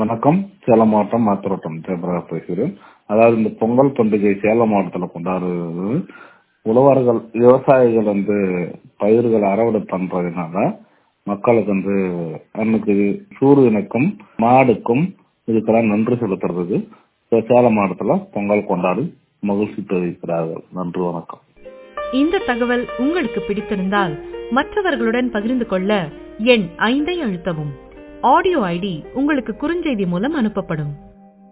வணக்கம் சேலம் மாவட்டம் மாத்திரோட்டம் ஜெயபிரகாஷ் பேசுகிறேன் அதாவது இந்த பொங்கல் பண்டிகை சேலம் மாவட்டத்தில் கொண்டாடுறது உழவர்கள் விவசாயிகள் வந்து பயிர்கள் அறுவடை பண்றதுனால மக்களுக்கு வந்து அன்னைக்கு சூரியனுக்கும் மாடுக்கும் இதுக்கெல்லாம் நன்றி செலுத்துறதுக்கு இப்ப சேலம் மாவட்டத்தில் பொங்கல் கொண்டாடி மகிழ்ச்சி தெரிவிக்கிறார்கள் நன்றி வணக்கம் இந்த தகவல் உங்களுக்கு பிடித்திருந்தால் மற்றவர்களுடன் பகிர்ந்து கொள்ள எண் ஐந்தை அழுத்தவும் ஆடியோ ஐடி உங்களுக்கு குறுஞ்செய்தி மூலம் அனுப்பப்படும்